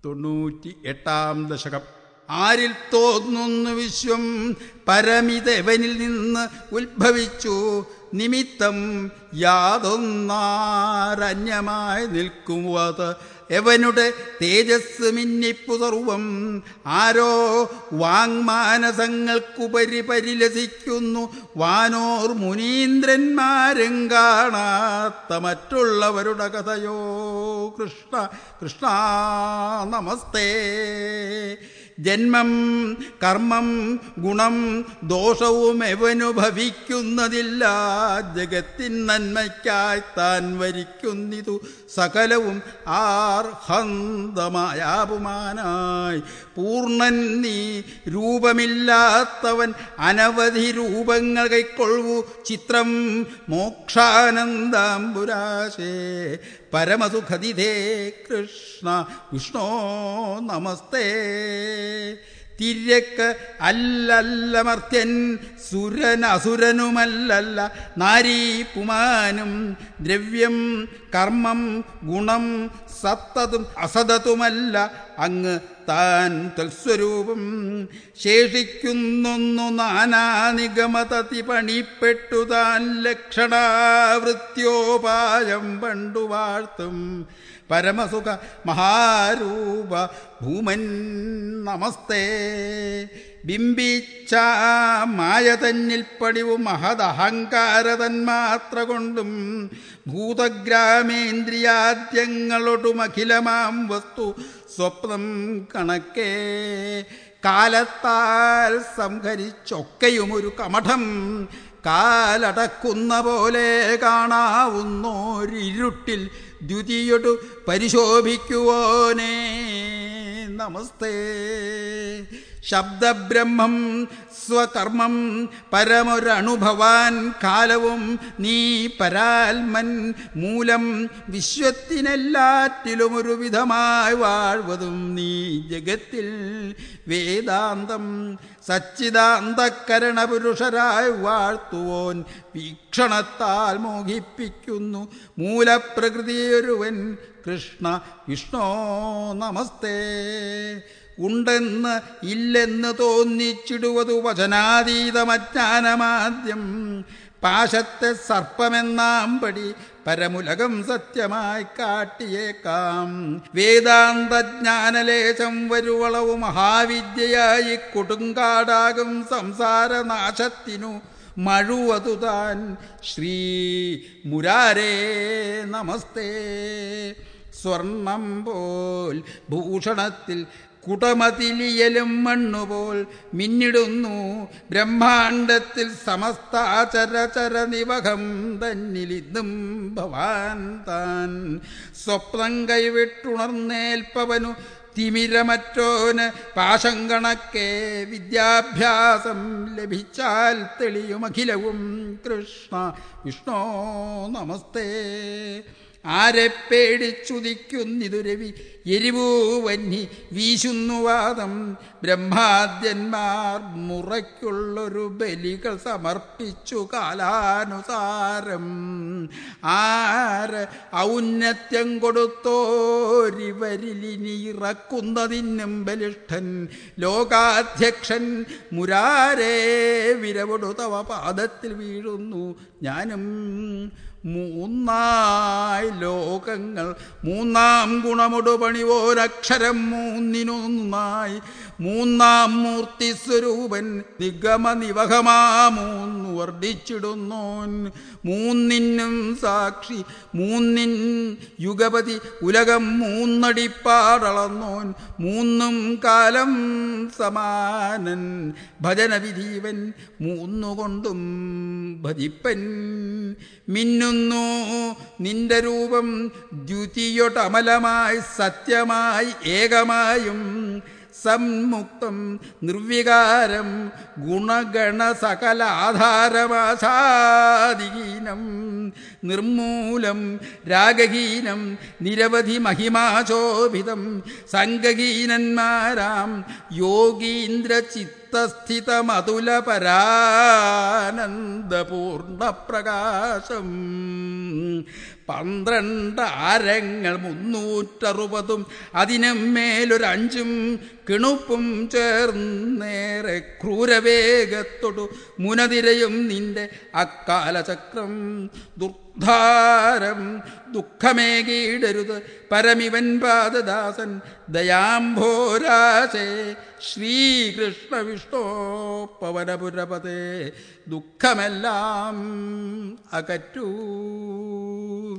തൊണ്ണൂറ്റി എട്ടാം ദശകം ആരിൽ തോന്നുന്നു വിശ്വം പരമിതെവനിൽ നിന്ന് ഉത്ഭവിച്ചു നിമിത്തം യാതൊന്നാരന്യമായി നിൽക്കുവത് എവനുടെ തേജസ് മിന്നിപ്പുതർവം ആരോ വാങ്മാനസങ്ങൾക്കുപരി പരിലസിക്കുന്നു വാനോർ മുനീന്ദ്രന്മാരും കാണാത്ത മറ്റുള്ളവരുടെ കഥയോ കൃഷ്ണ കൃഷ്ണ നമസ്തേ ജന്മം കർമ്മം ഗുണം ദോഷവും എവനു ഭവിക്കുന്നതില്ല ജഗത്തിൻ നന്മയ്ക്കായി താൻ വരിക്കുന്നിതു സകലവും ആർഹന്തമായാപുമാനായി പൂർണ്ണൻ നീ രൂപമില്ലാത്തവൻ അനവധി രൂപങ്ങൾ കൈക്കൊള്ളു ചിത്രം മോക്ഷാനന്ദാംബുരാശേ പരമസുഖതിഥേ കൃഷ്ണ വിഷ്ണോ നമസ്തേ തിര്യക്ക് അല്ലല്ലമർത്യൻ സുരൻ അസുരനുമല്ലല്ല നാരീ പുമാനും ദ്രവ്യം കർമ്മം ഗുണം സത്തതും അസതതുമല്ല അങ്ങ് താൻ തൽസ്വരൂപം ശേഷിക്കുന്നൊന്നു നാനാനിഗമതതി പണിപ്പെട്ടു താൻ ലക്ഷണാവൃത്യോപായം പണ്ടു വാഴ്ത്തും പരമസുഖ മഹാരൂപ ഭൂമൻ നമസ്തേ ബിംബിച്ച മായ തന്നിൽ പടിവും മഹദഹങ്കാരതന്മാത്ര കൊണ്ടും ഭൂതഗ്രാമേന്ദ്രിയാദ്യങ്ങളൊടും അഖിലമാം വസ്തു സ്വപ്നം കണക്കേ കാലത്താൽ സംഹരിച്ചൊക്കെയും ഒരു കമഠം കാലടക്കുന്ന പോലെ കാണാവുന്നോരിരുട്ടിൽ ദ്വിതീയൊടു പരിശോഭിക്കുവോനേ നമസ്തേ ശബ്ദബ്രഹ്മം സ്വകർമ്മം പരമൊരണുഭവാൻ കാലവും നീ പരാൽമൻ മൂലം വിശ്വത്തിനെല്ലാറ്റിലും ഒരു വിധമായി വാഴ്വതും നീ ജഗത്തിൽ വേദാന്തം സച്ചിദാന്തക്കരണ പുരുഷരായി വാഴ്ത്തുവോൻ വീക്ഷണത്താൽ മോഹിപ്പിക്കുന്നു മൂലപ്രകൃതിയൊരുവൻ കൃഷ്ണ വിഷ്ണോ നമസ്തേ ഉണ്ടെന്ന് ഇല്ലെന്ന് തോന്നിച്ചിടുവതു വചനാതീതമജ്ഞാനമാദ്യം പാശത്തെ സർപ്പമെന്നാമ്പടി പരമുലകം സത്യമായി കാട്ടിയേക്കാം വേദാന്തജ്ഞാനലേശം വരുവളവു മഹാവിദ്യയായി കൊടുങ്കാടാകും സംസാരനാശത്തിനു മഴുവതു താൻ ശ്രീ മുരാരേ നമസ്തേ സ്വർണം പോൽ ഭൂഷണത്തിൽ കുടമതിലിയലും മണ്ണുപോൽ മിന്നിടുന്നു ബ്രഹ്മാണ്ടത്തിൽ സമസ്താചരചര നിവകം തന്നിലിന്നും ഭവാൻ താൻ സ്വപ്നം കൈവിട്ടുണർന്നേൽപ്പവനു തിമിരമറ്റോന് പാശം കണക്കെ വിദ്യാഭ്യാസം ലഭിച്ചാൽ തെളിയും അഖിലവും കൃഷ്ണ വിഷ്ണോ നമസ്തേ ആരെ പേടിച്ചുദിക്കുന്നിതു രവി എരിവൂ വന്നി വീശുന്നുവാദം ബ്രഹ്മാദ്യന്മാർ മുറയ്ക്കുള്ളൊരു ബലികൾ സമർപ്പിച്ചു കാലാനുസാരം ആര് ഔന്നത്യം കൊടുത്തോരിവരിലിനി ഇറക്കുന്നതിനും ബലിഷ്ഠൻ ലോകാധ്യക്ഷൻ മുരാരേ വിരവൊടു തവ പാദത്തിൽ വീഴുന്നു ഞാനും മൂന്നായി ലോകങ്ങൾ മൂന്നാം ഗുണമൊടു പണിവോരക്ഷരം മൂന്നിനൊന്നായി മൂന്നാം മൂർത്തി സ്വരൂപൻ നിഗമ നിവഹമാ മൂന്നു വർദ്ധിച്ചിടുന്നോൻ മൂന്നിനും സാക്ഷി മൂന്നിൻ യുഗപതി ഉലകം മൂന്നടിപ്പാടളന്നോൻ മൂന്നും കാലം സമാനൻ ഭജനവിധീവൻ മൂന്നുകൊണ്ടും ഭജിപ്പൻ മിന്നുന്നു നിന്റെ രൂപം ദ്യുതിയൊട്ടമലമായി സത്യമായി ഏകമായും സമ്മുക്തം നിർവികാരം ഗുണഗണ സകല ആധാരമാസാദീനം നിർമൂലം രാഗഹീനം നിരവധി മഹിമാശോഭിതം സംഗഹീനന്മാരാം യോഗീന്ദ്ര ചിത്തസ്ഥിതമതുല പരാനന്ദപൂർണ പ്രകാശം പന്ത്രണ്ട് ആരങ്ങൾ മുന്നൂറ്ററുപതും അതിനും മേലൊരഞ്ചും കിണുപ്പും ചേർന്നേറെ ക്രൂരവേഗത്തൊടു മുനതിരയും നിന്റെ അക്കാലചക്രം ദുർധാരം ദുഃഖമേകിയിടരുത് പരമിവൻ പാദദാസൻ ദയാംഭോരാശേ ശ്രീകൃഷ്ണ വിഷ്ണോ പവനപുരപതേ ദുഃഖമെല്ലാം അകറ്റൂ